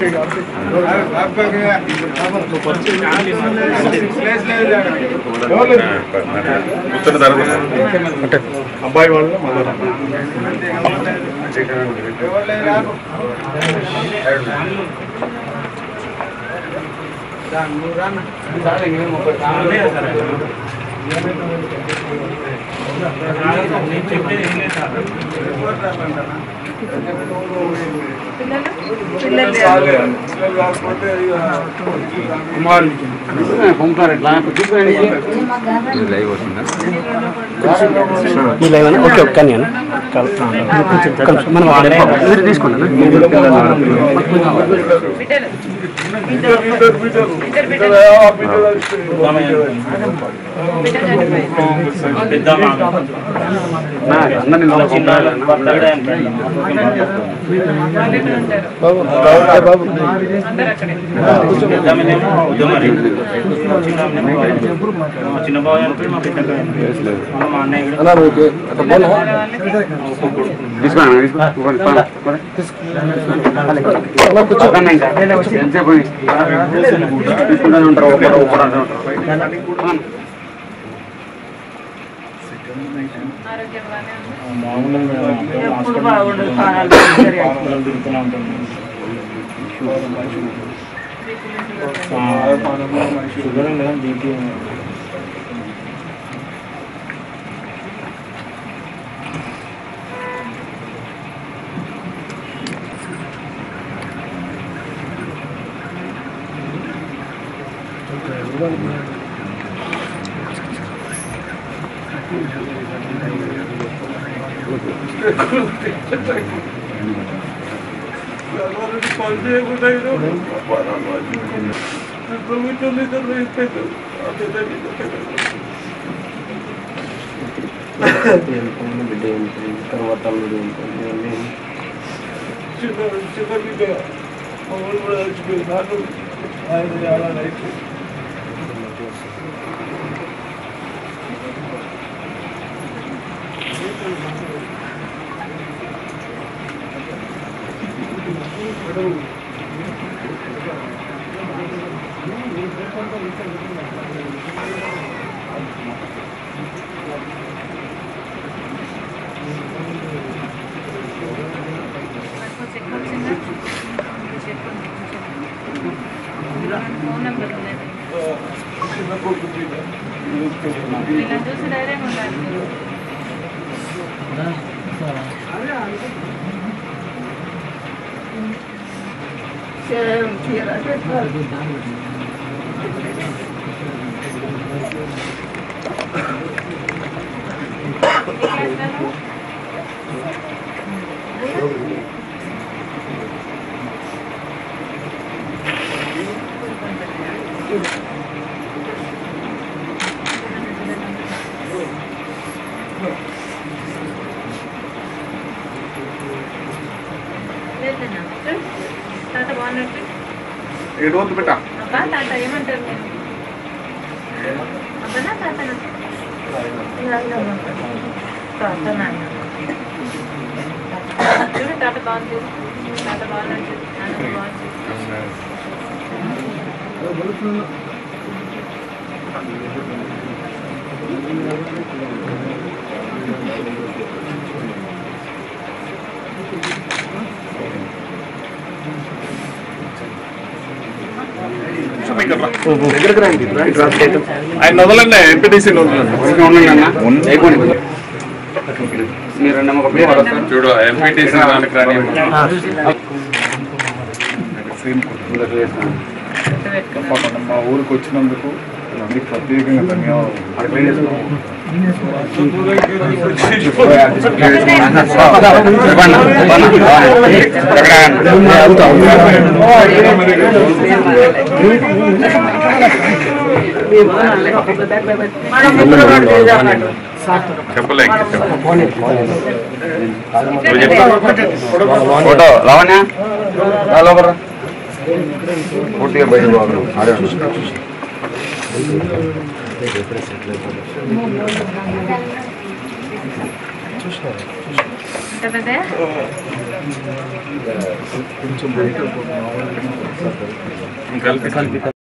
కూర్చొని జరుగుతుంది అబ్బాయి వాళ్ళు మదర్ ఈ లైవ్ అని ఓకే ఓకే కానీ మనం మీరు తీసుకోండి అందరినీ బాబు బాబు చిన్న బాబు మా పెద్ద మా అన్నయ్య కూడా అలా ఓకే అక్కడ బోల్ తీసుకోండి తీసుకోండి ఎంతసేపు తీసుకుంటానే ఉంటారు ఒకరు ఒకరు అంటూ ఉంటారు ఎప్పుడు బాగుండదు పానాలు తిరుగుతూనే ఉంటుంది షుగర్ లేదా బీపీ బిడ్డ ఏంటి తర్వాత అల్లుడు ఏంటి ఇవన్నీ ఫోన్ నెంబర్ ఉన్నది ఇలా చూసి ధైర్యంగా ఉండాలి మీరు. లేదన్నా తాత బాగున్నట్టు ఏడు వద్దు పెట్టా అబ్బా తాత ఏమంటారు మీరు అబ్బనా తాతనా తాత నాన్న చూడు తాత బాగుంది తాత బాగున్నట్టు నాన్న బాగుంది దగ్గరకు రండి రండి, రా, చేద్దాం. ఆయన వదలండి ఎంపీటీసీ వదలండి ఊరికే ఉండండి అన్న అయిపోయింది మీరు రెండు ఒక పేరు వస్తారు చూడు ఎంపీటీసీ దానికి రాని తప్పకుండా మా ఊరికి వచ్చినందుకు మీకు ప్రత్యేకంగా ధన్యవాదాలు చెప్పలే ఇంకా చెప్పు. ఫోటో లావణ్య రా లోపల రా. పూర్తిగా బయట పోగలం అదే ఇంత పెద్ద కొంచెం బయట కలిపి